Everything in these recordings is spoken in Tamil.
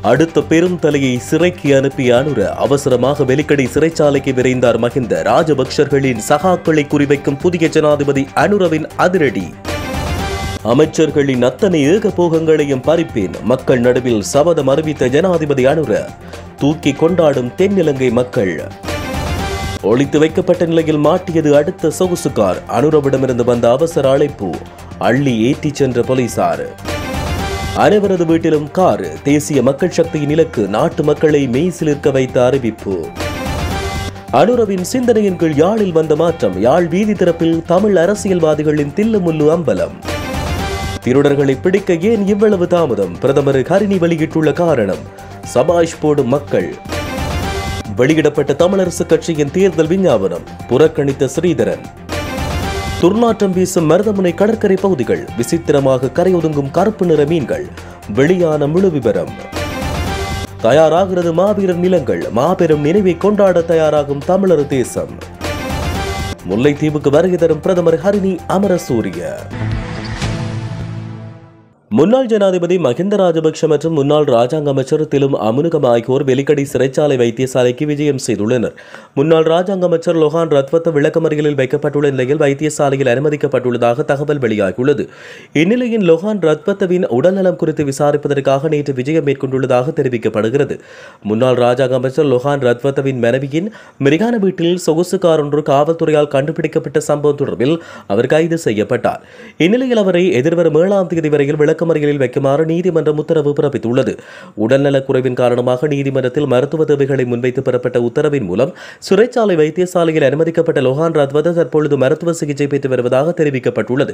அடுத்த பெரும் தலையை சிறைக்கு அனுப்பிய அனுர அவசரமாக வெலிக்கடை சிறைச்சாலைக்கு விரைந்தார் மகிந்த ராஜபக்சர்களின் சகாக்களை குறிவைக்கும் புதிய ஜனாதிபதி அனுரவின் அதிரடி அமைச்சர்களின் அத்தனை ஏகபோகங்களையும் பறிப்பேன் மக்கள் நடுவில் சபதம் அறிவித்த ஜனாதிபதி அனுர தூக்கி கொண்டாடும் தென்னிலங்கை மக்கள் ஒளித்து வைக்கப்பட்ட நிலையில் மாட்டியது அடுத்த சொகுசு கார் அனுரவிடமிருந்து வந்த அவசர அழைப்பு அள்ளி ஏற்றிச் சென்ற போலீசார் அனைவரது வீட்டிலும் கார் தேசிய மக்கள் சக்தியின் இலக்கு நாட்டு மக்களை மெய்சிலிருக்க வைத்த அறிவிப்பு அனுரவின் சிந்தனையின் கீழ் யாழில் வந்த மாற்றம் யாழ் வீதி திறப்பில் தமிழ் அரசியல்வாதிகளின் தில்லுமுல்லு அம்பலம் திருடர்களை பிடிக்க ஏன் இவ்வளவு தாமதம் பிரதமர் ஹரிணி வெளியிட்டுள்ள காரணம் சபாஷ் போடும் மக்கள் வெளியிடப்பட்ட தமிழரசு கட்சியின் தேர்தல் விஞ்ஞாபனம் புறக்கணித்த ஸ்ரீதரன் துர்நாற்றம் வீசும் மருதமுனை கடற்கரை பகுதிகள் விசித்திரமாக கரையொதுங்கும் கருப்பு நிற மீன்கள் வெளியான முழு விவரம் தயாராகிறது மாவீரர் நிலங்கள் மாபெரும் நினைவை கொண்டாட தயாராகும் தமிழர் தேசம் முல்லைத்தீவுக்கு வருகை தரும் பிரதமர் ஹரிணி அமரசூரிய முன்னாள் ஜனாதிபதி மஹிந்த ராஜபக்ஷ மற்றும் முன்னாள் ராஜாங்க அமைச்சர் திலும் அமுனுகம் ஆகியோர் வெலிக்கடை சிறைச்சாலை வைத்தியசாலைக்கு விஜயம் செய்துள்ளனர் முன்னாள் ராஜாங்க அமைச்சர் லொஹான் ரத்வத்த விளக்கமறியலில் வைக்கப்பட்டுள்ள நிலையில் வைத்தியசாலையில் அனுமதிக்கப்பட்டுள்ளதாக தகவல் வெளியாகியுள்ளது இந்நிலையில் லொஹான் ரத்வத்தவின் உடல்நலம் குறித்து விசாரிப்பதற்காக நேற்று விஜயம் மேற்கொண்டுள்ளதாக தெரிவிக்கப்படுகிறது முன்னாள் ராஜாங்க அமைச்சர் லொஹான் ரத்வத்தவின் மனைவியின் மிரிகான வீட்டில் சொகுசு கார் ஒன்று காவல்துறையால் கண்டுபிடிக்கப்பட்ட சம்பவம் தொடர்பில் அவர் கைது செய்யப்பட்டார் இந்நிலையில் அவரை எதிர்வரும் ஏழாம் தேதி வரையில் விளக்கமறியலில் வைக்குமாறு நீதிமன்றம் உத்தரவு பிறப்பித்துள்ளது உடல்நலக் குறைவின் காரணமாக நீதிமன்றத்தில் மருத்துவ தேவைகளை முன்வைத்து பெறப்பட்ட உத்தரவின் மூலம் சிறைச்சாலை வைத்தியசாலையில் அனுமதிக்கப்பட்ட லொஹான் ரத்வத தற்பொழுது மருத்துவ சிகிச்சை பெற்று வருவதாக தெரிவிக்கப்பட்டுள்ளது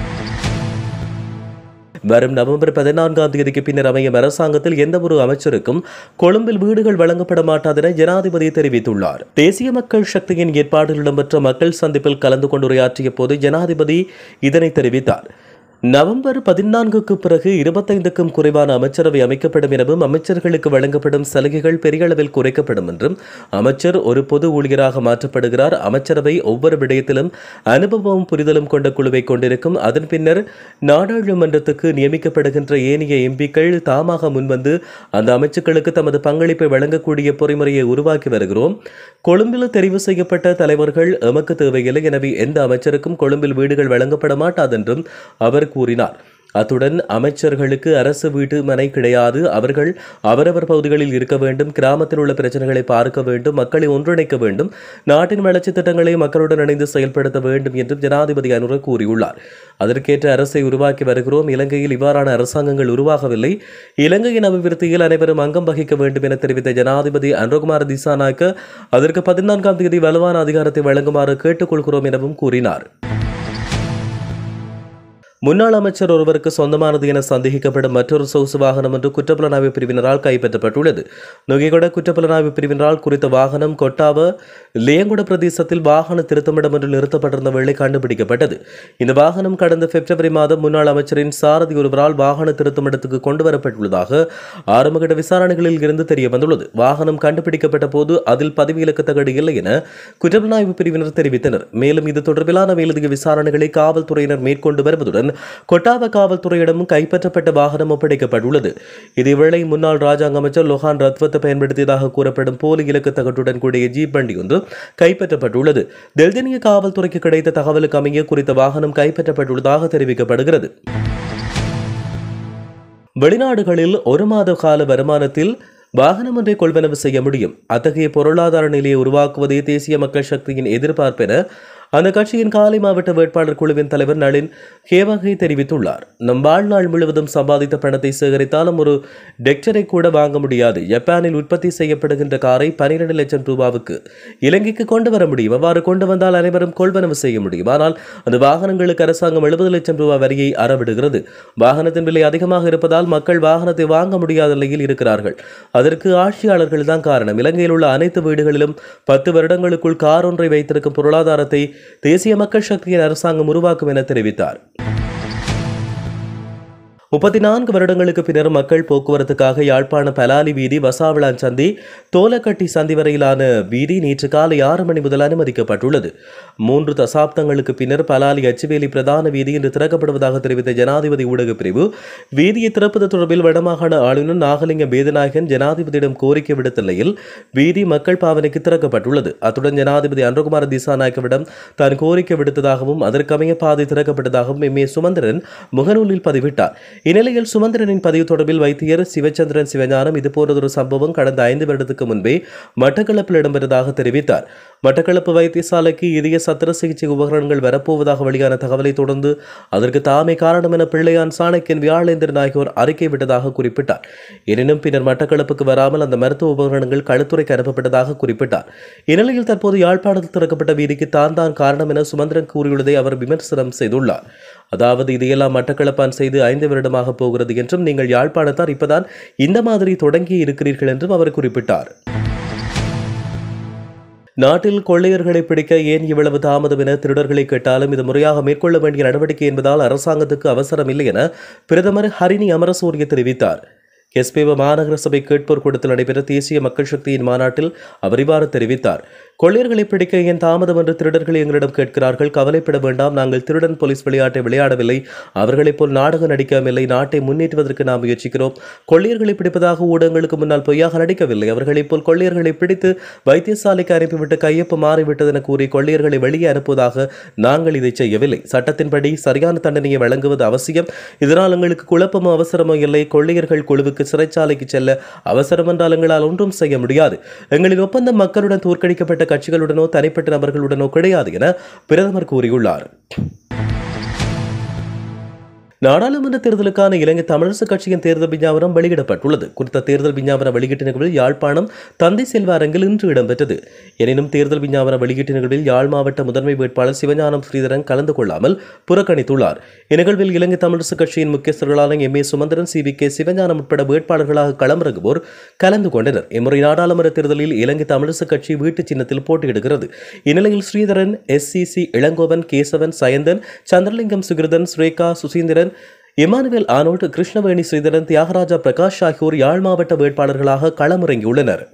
வரும் நவம்பர் பதினான்காம் தேதிக்கு பின்னர் அமையும் அரசாங்கத்தில் எந்த ஒரு அமைச்சருக்கும் கொழும்பில் வீடுகள் வழங்கப்பட மாட்டாதென ஜனாதிபதி தெரிவித்துள்ளார் தேசிய மக்கள் சக்தியின் ஏற்பாட்டில் இடம்பெற்ற மக்கள் சந்திப்பில் கலந்து கொண்டு உரையாற்றிய போது ஜனாதிபதி இதனை தெரிவித்தார் நவம்பர் பதினான்குக்கு பிறகு இருபத்தைந்துக்கும் குறைவான அமைச்சரவை அமைக்கப்படும் எனவும் அமைச்சர்களுக்கு வழங்கப்படும் சலுகைகள் பெரிய அளவில் குறைக்கப்படும் என்றும் அமைச்சர் ஒரு பொது ஊழியராக மாற்றப்படுகிறார் அமைச்சரவை ஒவ்வொரு விடயத்திலும் அனுபவமும் புரிதலும் கொண்ட குழுவை கொண்டிருக்கும் அதன் பின்னர் நாடாளுமன்றத்துக்கு நியமிக்கப்படுகின்ற ஏனைய எம்பிக்கள் தாமாக முன்வந்து அந்த அமைச்சுக்களுக்கு தமது பங்களிப்பை வழங்கக்கூடிய பொறிமுறையை உருவாக்கி வருகிறோம் கொழும்பில் தெரிவு செய்யப்பட்ட தலைவர்கள் எமக்கு தேவையில்லை எனவே எந்த அமைச்சருக்கும் கொழும்பில் வீடுகள் வழங்கப்பட மாட்டாதென்றும் அவர் கூறினார் அத்துடன் அமைச்சர்களுக்கு அரசு வீட்டு மனை கிடையாது அவர்கள் அவரவர் பகுதிகளில் இருக்க வேண்டும் கிராமத்தில் உள்ள பிரச்சனைகளை பார்க்க வேண்டும் மக்களை ஒன்றிணைக்க வேண்டும் நாட்டின் வளர்ச்சி திட்டங்களை மக்களுடன் இணைந்து செயல்படுத்த வேண்டும் என்றும் ஜனாதிபதி அனுர கூறியுள்ளார் அதற்கேற்ற அரசை உருவாக்கி வருகிறோம் இலங்கையில் இவ்வாறான அரசாங்கங்கள் உருவாகவில்லை இலங்கையின் அபிவிருத்தியில் அனைவரும் அங்கம் வகிக்க வேண்டும் என தெரிவித்த ஜனாதிபதி அனுகுமார் திசாநாயக்க அதற்கு பதினான்காம் தேதி வலுவான அதிகாரத்தை வழங்குமாறு கேட்டுக்கொள்கிறோம் எனவும் கூறினார் முன்னாள் அமைச்சர் ஒருவருக்கு சொந்தமானது என சந்தேகிக்கப்படும் மற்றொரு சொகுசு வாகனம் ஒன்று குற்றப்புலனாய்வு பிரிவினரால் கைப்பற்றப்பட்டுள்ளது நுகைகொட குற்றப்புலனாய்வு பிரிவினரால் குறித்த வாகனம் கொட்டாவ லேங்குட பிரதேசத்தில் வாகன திருத்தமிடம் ஒன்று நிறுத்தப்பட்டிருந்த வேளை கண்டுபிடிக்கப்பட்டது இந்த வாகனம் கடந்த பிப்ரவரி மாதம் முன்னாள் அமைச்சரின் சாரதி ஒருவரால் வாகன திருத்தமிடத்துக்கு கொண்டு வரப்பட்டுள்ளதாக ஆரம்பகட்ட விசாரணைகளில் இருந்து தெரிய வந்துள்ளது வாகனம் கண்டுபிடிக்கப்பட்ட போது அதில் பதவி இலக்கத்தகடு இல்லை என குற்றப்புலனாய்வு பிரிவினர் தெரிவித்தனர் மேலும் இது தொடர்பிலான மேலதிக விசாரணைகளை காவல்துறையினர் மேற்கொண்டு வருவதுடன் கொட்டாவ காவல்துறையிடமும் கைப்பற்றப்பட்ட வாகனம் ஒப்படைக்கப்பட்டுள்ளது இதேவேளை முன்னாள் ராஜாங்க அமைச்சர் லொஹான் ரத்வத்தை பயன்படுத்தியதாக கூறப்படும் போலி இலக்கத்தகட்டுடன் கூடிய ஜீப் வண்டி ஒன்று கைப்பற்றப்பட்டுள்ளது தெல்தெனிய காவல்துறைக்கு கிடைத்த தகவலுக்கு அமைய குறித்த வாகனம் கைப்பற்றப்பட்டுள்ளதாக தெரிவிக்கப்படுகிறது வெளிநாடுகளில் ஒரு மாத கால வருமானத்தில் வாகனம் ஒன்றை கொள்வனவு செய்ய முடியும் அத்தகைய பொருளாதார நிலையை உருவாக்குவதே தேசிய மக்கள் சக்தியின் எதிர்பார்ப்பென அந்த கட்சியின் காலை மாவட்ட வேட்பாளர் குழுவின் தலைவர் நளின் ஹேவகை தெரிவித்துள்ளார் நம் வாழ்நாள் முழுவதும் சம்பாதித்த பணத்தை சேகரித்தாலும் ஒரு டெக்டரை கூட வாங்க முடியாது ஜப்பானில் உற்பத்தி செய்யப்படுகின்ற காரை பனிரெண்டு லட்சம் ரூபாவுக்கு இலங்கைக்கு கொண்டு வர முடியும் அவ்வாறு கொண்டு வந்தால் அனைவரும் கொள்வனவு செய்ய முடியும் ஆனால் அந்த வாகனங்களுக்கு அரசாங்கம் எழுபது லட்சம் ரூபாய் வரியை அறவிடுகிறது வாகனத்தின் விலை அதிகமாக இருப்பதால் மக்கள் வாகனத்தை வாங்க முடியாத நிலையில் இருக்கிறார்கள் அதற்கு ஆட்சியாளர்கள் தான் காரணம் இலங்கையில் உள்ள அனைத்து வீடுகளிலும் பத்து வருடங்களுக்குள் கார் ஒன்றை வைத்திருக்கும் பொருளாதாரத்தை தேசிய மக்கள் சக்தியின் அரசாங்கம் உருவாக்கும் என தெரிவித்தார் முப்பத்தி நான்கு வருடங்களுக்கு பின்னர் மக்கள் போக்குவரத்துக்காக யாழ்ப்பாண பலாலி வீதி வசாவிளான் சந்தி தோலக்கட்டி சந்தி வரையிலான வீதி நேற்று காலை ஆறு மணி முதல் அனுமதிக்கப்பட்டுள்ளது மூன்று தசாப்தங்களுக்கு பின்னர் பலாலி அச்சுவேலி பிரதான வீதி இன்று திறக்கப்படுவதாக தெரிவித்த ஜனாதிபதி ஊடகப் பிரிவு வீதியை திறப்பது தொடர்பில் வடமாகாண ஆளுநர் நாகலிங்கம் வேதநாயகன் ஜனாதிபதியிடம் கோரிக்கை விடுத்த நிலையில் வீதி மக்கள் பாவனைக்கு திறக்கப்பட்டுள்ளது அத்துடன் ஜனாதிபதி அன்றகுமார திசாநாயக்கவிடம் தான் கோரிக்கை விடுத்ததாகவும் அதற்கமைய பாதை திறக்கப்பட்டதாகவும் எம் ஏ சுமந்திரன் முகநூலில் பதிவிட்டார் இந்நிலையில் சுமந்திரனின் பதிவு தொடர்பில் வைத்தியர் சிவச்சந்திரன் சிவஞானம் இதுபோன்றதொரு சம்பவம் கடந்த ஐந்து வருடத்துக்கு முன்பே மட்டக்களப்பில் இடம்பெற்றதாக தெரிவித்தார் மட்டக்களப்பு வைத்தியசாலைக்கு இதய சத்திர சிகிச்சை உபகரணங்கள் வரப்போவதாக வெளியான தகவலை தொடர்ந்து அதற்கு தாமே காரணம் என பிள்ளையான் சாணக்கியன் வியாழேந்திரன் ஆகியோர் அறிக்கை விட்டதாக குறிப்பிட்டார் எனினும் பின்னர் மட்டக்களப்புக்கு வராமல் அந்த மருத்துவ உபகரணங்கள் களுத்துறைக்கு அனுப்பப்பட்டதாக குறிப்பிட்டார் இந்நிலையில் தற்போது யாழ்ப்பாணத்தில் திறக்கப்பட்ட வீதிக்கு தான் தான் காரணம் என சுமந்திரன் கூறியுள்ளதை அவர் விமர்சனம் செய்துள்ளார் அதாவது இதையெல்லாம் மட்டக்களப்பான் செய்து ஐந்து வருடமாக போகிறது என்றும் நீங்கள் யாழ்ப்பாணத்தார் இப்பதான் இந்த மாதிரி தொடங்கி இருக்கிறீர்கள் என்றும் அவர் குறிப்பிட்டார் நாட்டில் கொள்ளையர்களை பிடிக்க ஏன் இவ்வளவு தாமதம் என திருடர்களை கேட்டாலும் இது முறையாக மேற்கொள்ள வேண்டிய நடவடிக்கை என்பதால் அரசாங்கத்துக்கு அவசரம் இல்லை என பிரதமர் ஹரிணி அமரசூரிய தெரிவித்தார் எஸ்பிவ மாநகர சபை கேட்போர் கூட்டத்தில் நடைபெற்ற தேசிய மக்கள் சக்தியின் மாநாட்டில் அவர் இவ்வாறு தெரிவித்தார் கொள்ளையர்களை பிடிக்க ஏன் தாமதம் என்று திருடர்கள் எங்களிடம் கேட்கிறார்கள் கவலைப்பட வேண்டாம் நாங்கள் திருடன் போலீஸ் விளையாட்டை விளையாடவில்லை அவர்களைப் போல் நாடகம் நடிக்கவில்லை நாட்டை முன்னேற்றுவதற்கு நாம் முயற்சிக்கிறோம் கொள்ளையர்களை பிடிப்பதாக ஊடகங்களுக்கு முன்னால் பொய்யாக நடிக்கவில்லை அவர்களைப் போல் கொள்ளையர்களை பிடித்து வைத்தியசாலைக்கு அனுப்பிவிட்டு கையொப்பு மாறிவிட்டது என கூறி கொள்ளையர்களை வெளியே அனுப்புவதாக நாங்கள் இதை செய்யவில்லை சட்டத்தின்படி சரியான தண்டனையை வழங்குவது அவசியம் இதனால் எங்களுக்கு குழப்பமோ அவசரமோ இல்லை கொள்ளையர்கள் குழுவுக்கு சிறைச்சாலைக்கு செல்ல அவசரம் என்றால் எங்களால் ஒன்றும் செய்ய முடியாது எங்களின் ஒப்பந்தம் மக்களுடன் தோற்கடிக்கப்பட்ட கட்சிகளுடனோ தனிப்பட்ட நபர்களுடனோ கிடையாது என பிரதமர் கூறியுள்ளார் நாடாளுமன்ற தேர்தலுக்கான இலங்கை தமிழரசு கட்சியின் தேர்தல் விஞ்ஞாபனம் வெளியிடப்பட்டுள்ளது குறித்த தேர்தல் விஞ்ஞாபன வெளியீட்டு நிகழ்வில் யாழ்ப்பாணம் தந்தை செல்வ அரங்கில் இன்று இடம்பெற்றது எனினும் தேர்தல் விஞ்ஞாபன வெளியீட்டு நிகழ்வில் யாழ் மாவட்ட முதன்மை வேட்பாளர் சிவஞானம் ஸ்ரீதரன் கலந்து கொள்ளாமல் புறக்கணித்துள்ளார் இந்நிகழ்வில் இலங்கை தமிழரசு கட்சியின் முக்கியஸ்தர்களான M A Sumanthiran C V K Sivagnanam உட்பட வேட்பாளர்களாக களமிறங்குவோர் கலந்து கொண்டனர் இம்முறை நாடாளுமன்ற தேர்தலில் இலங்கை தமிழரசு கட்சி வீட்டு சின்னத்தில் போட்டியிடுகிறது இந்நிலையில் Sritharan S C C Ilangovan Kesavan Sayanthan Chandralingam Sukirthan Sreka Suseenthiran Emmanuel Arnold Krishnaveni Sritharan Thiyagaraja Prakash ஆகியோர் யாழ் மாவட்ட வேட்பாளர்களாக களமிறங்கியுள்ளனர்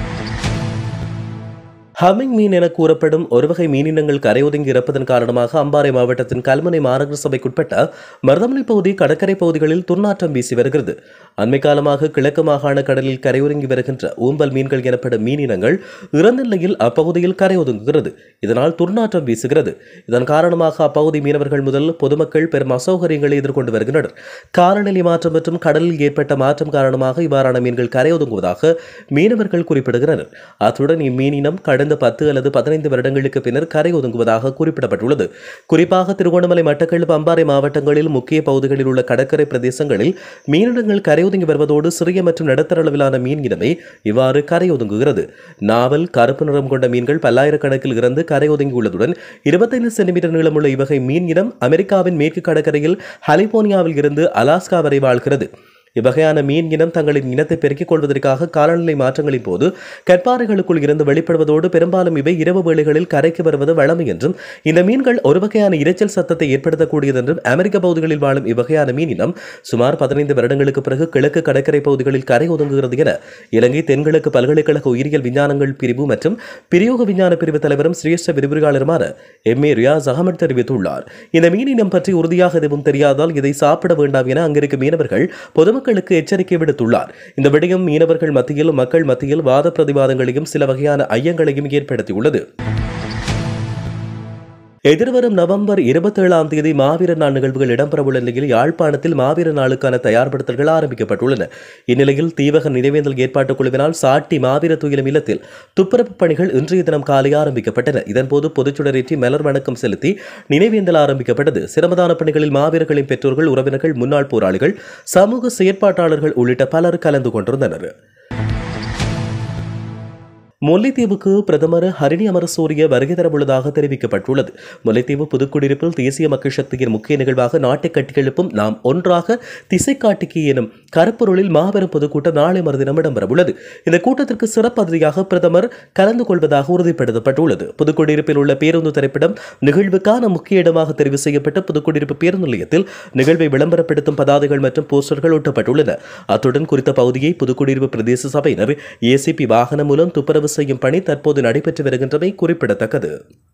ஹம்மிங் மீன் என கூறப்படும் ஒரு வகை மீனினங்கள் கரையொதுங்கி இறப்பதன் காரணமாக அம்பாறை மாவட்டத்தின் கல்முனை மாநகர சபைக்குட்பட்ட மருதமலை பகுதி கடற்கரை பகுதிகளில் துர்நாற்றம் வீசி வருகிறது அண்மை காலமாக கிழக்கு மாகாண கடலில் கரையொதுங்கி வருகின்ற ஊம்பல் மீன்கள் எனப்படும் மீனினங்கள் இறந்த நிலையில் அப்பகுதியில் கரையொதுங்குகிறது இதனால் துர்நாற்றம் வீசுகிறது இதன் காரணமாக அப்பகுதி மீனவர்கள் முதல் பொதுமக்கள் பெரும் அசௌகரியங்களை எதிர்கொண்டு வருகின்றனர் காலநிலை மாற்றம் மற்றும் கடலில் ஏற்பட்ட மாற்றம் காரணமாக இவ்வாறான மீன்கள் கரையொதுங்குவதாக மீனவர்கள் குறிப்பிடுகின்றனர் அத்துடன் இம்மீனினம் கடந்த பத்து அல்லது பதினைந்து வருடங்களுக்கு பின்னர் கரை ஒதுங்குவதாக குறிப்பிடப்பட்டுள்ளது குறிப்பாக திருகோணமலை மட்டக்களப்பு அம்பாறை மாவட்டங்களில் முக்கிய பகுதிகளில் உள்ள கடற்கரை பிரதேசங்களில் மீனினங்கள் கரையொதுங்கி வருவதோடு சிறிய மற்றும் நடுத்தர அளவிலான மீன் இனமே இவ்வாறு கரையொதுங்குகிறது நாவல் கருப்பு நிறம் கொண்ட மீன்கள் பல்லாயிரக்கணக்கில் இறந்து கரையொதுங்கியுள்ளதுடன் இருபத்தைந்து சென்டிமீட்டர் நீளமுள்ள இவ்வகை மீன் இனம் அமெரிக்காவின் மேற்கு கடற்கரையில் ஹலிபோர்னியாவில் இருந்து அலாஸ்கா வரை வாழ்கிறது இவ்வகையான மீன் இனம் தங்களின் இனத்தை பெருக்கிக் கொள்வதற்காக காலநிலை மாற்றங்களின் போது கற்பாறைகளுக்குள் இருந்து வெளிப்படுவதோடு பெரும்பாலும் இவை இரவு வேளைகளில் கரைக்கு வருவது வழமை என்றும் இந்த மீன்கள் ஒரு வகையான இரைச்சல் சத்தத்தை ஏற்படுத்தக்கூடியது என்றும் அமெரிக்க பகுதிகளில் வாழும் இவ்வகையான மீன் இனம் சுமார் பதினைந்து வருடங்களுக்கு பிறகு கிழக்கு கடற்கரை பகுதிகளில் கரை ஒதுங்குகிறது என இலங்கை தென்கிழக்கு பல்கலைக்கழக உயிரியல் விஞ்ஞானங்கள் பிரிவு மற்றும் பிரயோக விஞ்ஞான பிரிவு தலைவரும் சிரேஷ்ட விரிவுரையாளருமான எம் ஏ ரியாஸ் அகமது தெரிவித்துள்ளார் இந்த மீன் இனம் பற்றி உறுதியாக எதுவும் தெரியாதால் இதை சாப்பிட வேண்டாம் என அங்கிருக்கும் மீனவர்கள் பொதுமக்களுக்கு எச்சரிக்கை விடுத்துள்ளார் இந்த விடயம் மீனவர்கள் மத்தியில் மக்கள் மத்தியில் வாத பிரதிவாதங்களையும் சில வகையான ஐயங்களையும் ஏற்படுத்தியுள்ளது எதிர்வரும் நவம்பர் இருபத்தேழாம் தேதி மாவீரர் நாள் நிகழ்வுகள் இடம்பெறவுள்ள நிலையில் யாழ்ப்பாணத்தில் மாவீரர் நாளுக்கான தயார்படுத்தல்கள் ஆரம்பிக்கப்பட்டுள்ளன இந்நிலையில் தீவக நினைவேந்தல் ஏற்பாட்டுக் குழுவினால் சாட்டி மாவீர துயிலும் இல்லத்தில் துப்புரப்பு பணிகள் இன்றைய தினம் காலை ஆரம்பிக்கப்பட்டன இதன்போது பொதுச்சுடரேற்றி மலர் வணக்கம் செலுத்தி நினைவேந்தல் ஆரம்பிக்கப்பட்டது சிரமதான பணிகளில் மாவீரர்களின் பெற்றோர்கள் உறவினர்கள் முன்னாள் போராளிகள் சமூக செயற்பாட்டாளர்கள் உள்ளிட்ட பலர் கலந்து கொண்டிருந்தனர் முல்லைத்தீவுக்கு பிரதமர் ஹரிணி அமரசூரிய வருகை தரவுள்ளதாக தெரிவிக்கப்பட்டுள்ளது முல்லைத்தீவு புதுக்குடியிருப்பில் தேசிய மக்கள் சக்தியின் முக்கிய நிகழ்வாக நாட்டை கட்டியெழுப்பும் நாம் ஒன்றாக திசை காட்டிக்கு எனும் கருப்பொருளில் மாபெரும் பொதுக்கூட்டம் நாளை மறுதினம் இடம்பெறவுள்ளது இந்த கூட்டத்திற்கு சிறப்பு அதிதியாக பிரதமர் கலந்து கொள்வதாக உறுதிப்படுத்தப்பட்டுள்ளது புதுக்குடியிருப்பில் உள்ள பேருந்து திரைப்படம் நிகழ்வுக்கான முக்கிய இடமாக தெரிவு செய்யப்பட்ட புதுக்குடியிருப்பு பேருந்து நிலையத்தில் நிகழ்வை விளம்பரப்படுத்தும் பதாதைகள் மற்றும் போஸ்டர்கள் ஒட்டப்பட்டுள்ளன அத்துடன் குறித்த பகுதியை புதுக்குடியிருப்பு பிரதேச சபையினர் ஏசிபி வாகனம் மூலம் துப்புரவு செய்யும் பணி தற்போது நடைபெற்று வருகின்றமை குறிப்பிடத்தக்கது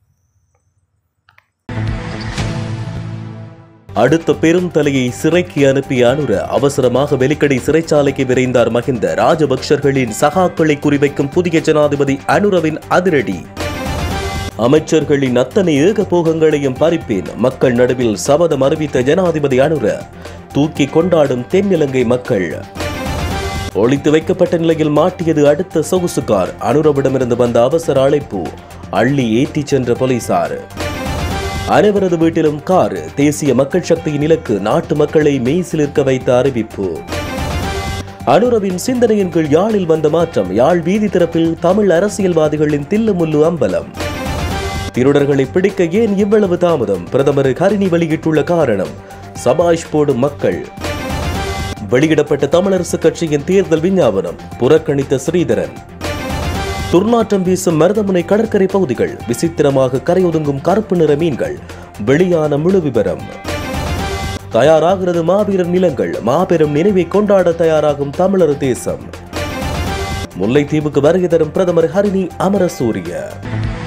அடுத்த பெரும் தலையை சிறைக்கு அனுப்பிய அனுர அவசரமாக வெலிக்கடை சிறைச்சாலைக்கு விரைந்தார் மகிந்த ராஜபக்சர்களின் சகாக்களை குறிவைக்கும் புதிய ஜனாதிபதி அனுரவின் அதிரடி அமைச்சர்களின் அத்தனை ஏகபோகங்களையும் பறிப்பேன் மக்கள் நடுவில் சபதம் அறிவித்த ஜனாதிபதி அனுர தூக்கி கொண்டாடும் தென்னிலங்கை மக்கள் ஒளித்து வைக்கப்பட்ட நிலையில் மாட்டியது அடுத்த சொகுசு கார் அனுரவிடமிருந்து வந்த அவசர அழைப்பு அள்ளி ஏற்றிச் சென்ற போலீசார் அனைவரது வீட்டிலும் கார் தேசிய மக்கள் சக்தியின் இலக்கு நாட்டு மக்களை மெய்சிலிருக்க வைத்த அறிவிப்பு அனுரவின் சிந்தனையின் கீழ் யாழில் வந்த மாற்றம் யாழ் வீதி திறப்பில் தமிழ் அரசியல்வாதிகளின் தில்லுமுல்லு அம்பலம் திருடர்களை பிடிக்க ஏன் இவ்வளவு தாமதம் பிரதமர் கரிணி வெளியிட்டுள்ள காரணம் சபாஷ் போடும் மக்கள் வெளியிடப்பட்ட தமிழரசு கட்சியின் தேர்தல் விஞ்ஞாபனம் புறக்கணித்த ஸ்ரீதரன் துர்நாற்றம் வீசும் மருதமுனை கடற்கரை பகுதிகள் விசித்திரமாக கரையொதுங்கும் கருப்பு நிற மீன்கள் வெளியான முழு விவரம் தயாராகிறது மாவீரர் நிலங்கள் மாபெரும் நினைவை கொண்டாட தயாராகும் தமிழர் தேசம் முல்லைத்தீவுக்கு வருகை தரும் பிரதமர் ஹரிணி அமரசூரிய